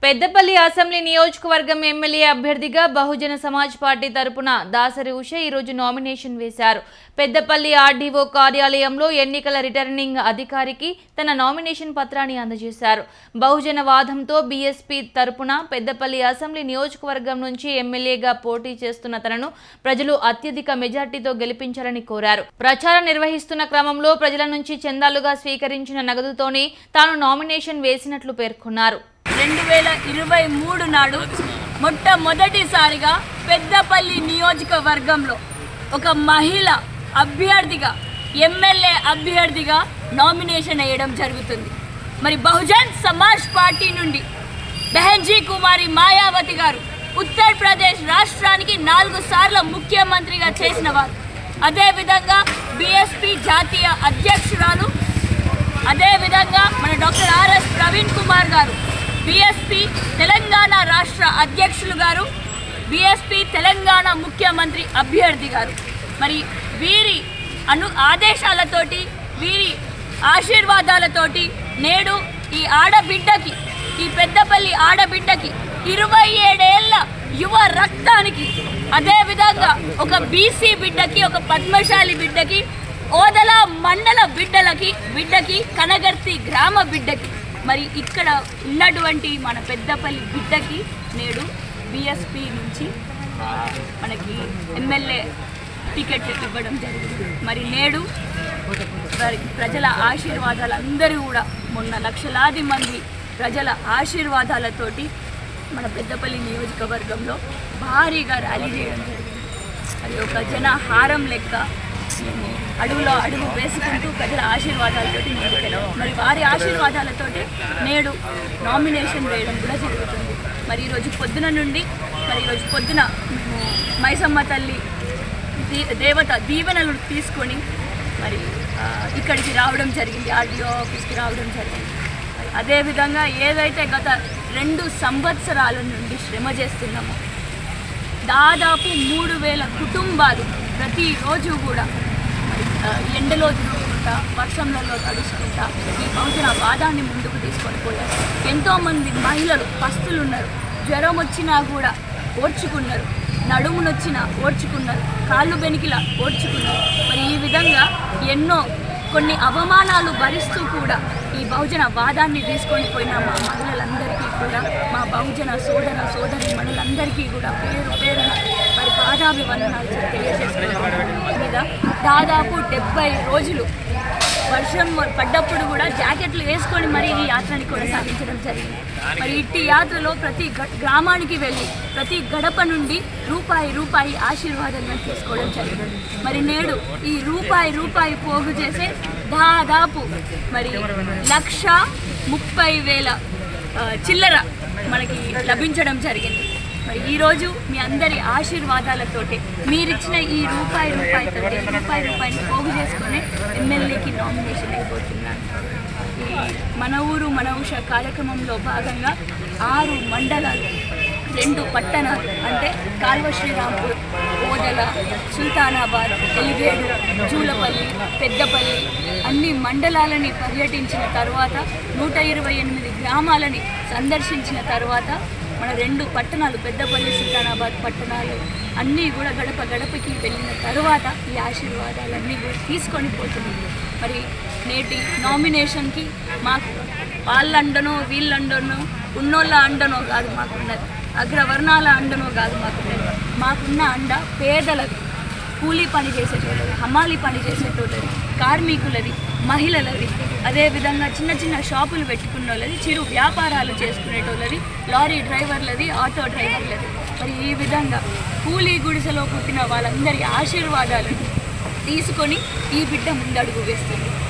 Peddapalli assembly నియోజకవర్గం MLA అభ్యర్థిగా బహుజన Samaj party తరపున దాసరి ఉష ఈరోజు నామినేషన్ వేశారు పెద్దపల్లి ఆర్డీఓ కార్యాలయంలో ఎన్నికల రిటర్నింగ్ అధికారికి తన నామినేషన్ పత్రాన్ని అందజేశారు బహుజన వాదంతో బీఎస్పీ తరపున పెద్దపల్లి అసెంబ్లీ నియోజకవర్గం నుంచి ఎమ్మెల్యేగా పోటీ చేస్తున్న తనను ప్రజలు అత్యధిక మెజార్టీతో గెలిపించాలని కోరారు ప్రచారం నిర్వహిస్తున్న క్రమంలో ప్రజల నుంచి చందాలుగా స్వీకరించిన నగదుతోనే తాను నామినేషన్ వేసినట్లు పేర్కొన్నారు రెండు వేల ఇరవై మూడు నాడు మొట్టమొదటిసారిగా పెద్దపల్లి నియోజకవర్గంలో ఒక మహిళ అభ్యర్థిగా ఎమ్మెల్యే అభ్యర్థిగా నామినేషన్ వేయడం జరుగుతుంది మరి బహుజన్ సమాజ్ పార్టీ నుండి బెహన్జీ కుమారి మాయావతి గారు ఉత్తరప్రదేశ్ రాష్ట్రానికి నాలుగు సార్లు ముఖ్యమంత్రిగా చేసిన వారు అదేవిధంగా బీఎస్పీ జాతీయ అధ్యక్షురాలు అదేవిధంగా మన డాక్టర్ ఆర్ఎస్ ప్రవీణ్ కుమార్ గారు బీఎస్పీ తెలంగాణ రాష్ట్ర అధ్యక్షులు గారు బీఎస్పీ తెలంగాణ ముఖ్యమంత్రి అభ్యర్థి గారు మరి వీరి అను ఆదేశాలతోటి వీరి ఆశీర్వాదాలతోటి నేడు ఈ ఆడబిడ్డకి ఈ పెద్దపల్లి ఆడబిడ్డకి ఇరవై ఏడేళ్ల యువ రక్తానికి అదేవిధంగా ఒక బీసీ బిడ్డకి ఒక పద్మశాలి బిడ్డకి ఓదల మండల బిడ్డలకి బిడ్డకి కనగర్తి గ్రామ బిడ్డకి మరి ఇక్కడ ఉన్నటువంటి మన పెద్దపల్లి బిడ్డకి నేడు బిఎస్పి నుంచి ఆ, మనకి ఎమ్మెల్యే టికెట్ ఇవ్వడం జరిగింది మరి నేడు మరి ప్రజల ఆశీర్వాదాలు అందరూ కూడా మొన్న లక్షలాది మంది ప్రజల ఆశీర్వాదాలతోటి మన పెద్దపల్లి నియోజకవర్గంలో భారీగా ర్యాలీ చేయడం జరిగింది అది ఒక జన హారం లెక్క మేము అడుగులో అడుగు వేసుకుంటూ ప్రజల ఆశీర్వాదాలతోటి ముందుకెళ్ళాం మరి వారి ఆశీర్వాదాలతోటి నేడు నామినేషన్ వేయడం కూడా జరుగుతుంది మరి ఈరోజు పొద్దున నుండి మరి ఈరోజు పొద్దున మేము మైసమ్మ తల్లి దీ- దేవత దీవెనలు తీసుకొని మరి ఆ, ఇక్కడికి రావడం జరిగింది ఆర్డీఓ ఆఫీస్కి రావడం జరిగింది మరి అదేవిధంగా ఏదైతే గత రెండు సంవత్సరాల నుండి శ్రమ చేస్తున్నామో దాదాపు మూడు వేల కుటుంబాలు ప్రతిరోజు కూడా మరి, ఆ, ఎండలో తిరుగుకుంటా వర్షంలలో తడుచుకుంటా ఈ బహుజన వాదాన్ని ముందుకు తీసుకొని పోయారు ఎంతోమంది మహిళలు పస్తులు ఉన్నారు జ్వరం వచ్చినా కూడా ఓర్చుకున్నారు నడుమునొచ్చినా ఓర్చుకున్నారు కాళ్ళు బెనికిలా ఓర్చుకున్నారు మరి ఈ విధంగా ఎన్నో కొన్ని అవమానాలు భరిస్తూ కూడా ఈ బహుజన వాదాన్ని తీసుకొని పోయిన మా మహిళలందరికీ కూడా మా బహుజన సోదర సోదరి మనులందరికీ కూడా పేరు పేరున వారి పాదాభివందనాలు తెలియజేసుకుంటున్నాను మీద దాదాపు డెబ్బై రోజులు వర్షం పడ్డప్పుడు కూడా జాకెట్లు వేసుకొని మరి ఈ యాత్రని కొనసాగించడం జరిగింది మరి ఇట్టి యాత్రలో ప్రతి గ- గ్రామానికి వెళ్ళి ప్రతి గడప నుండి రూపాయి రూపాయి ఆశీర్వాదంగా తీసుకోవడం జరిగింది మరి నేడు ఈ రూపాయి రూపాయి పోగు చేసే దాదాపు మరి లక్ష ముప్పై వేల ఆ, చిల్లర మనకి లభించడం జరిగింది మరి ఈరోజు మీ అందరి ఆశీర్వాదాలతోటి మీరిచ్చిన ఈ రూపాయి రూపాయితో రూపాయి రూపాయిని పోగు చేసుకొని ఎమ్మెల్యేకి నామినేషన్ అయిపోతున్నాను ఈ మన ఊరు మన ఉష కార్యక్రమంలో భాగంగా ఆరు మండలాలు రెండు పట్టణాలు అంటే కాల్వ శ్రీరాంపూర్ ఓదల సుల్తానాబాద్ ఎలిగేడు జూలపల్లి పెద్దపల్లి అన్ని మండలాలని పర్యటించిన తర్వాత నూట ఇరవై ఎనిమిది గ్రామాలని సందర్శించిన తర్వాత మన రెండు పట్టణాలు పెద్దపల్లి సుల్తానాబాద్ పట్టణాలు అన్నీ కూడా గడప గడపకి వెళ్ళిన తర్వాత ఈ ఆశీర్వాదాలన్నీ కూడా తీసుకొని పోతున్నాయి మరి నేటి నామినేషన్కి మాకు వాళ్ళ అండనో వీళ్ళ అండనో ఉన్నోళ్ళ అండనో కాదు మాకున్నది అగ్రవర్ణాల అండనో కాదు మాకున్నది మాకున్న అండ పేదలది కూలీ పని చేసేటోళ్ళది హమాలి పని చేసేటోళ్ళది కార్మికులది మహిళలది అదేవిధంగా చిన్న చిన్న షాపులు పెట్టుకున్న వాళ్ళది చిరు వ్యాపారాలు చేసుకునేటోళ్ళది లారీ డ్రైవర్లది ఆటో డ్రైవర్లది మరి ఈ విధంగా కూలీ గుడిసెలో పుట్టిన వాళ్ళందరి ఆశీర్వాదాలను తీసుకొని ఈ బిడ్డ ముందడుగు వేస్తుంది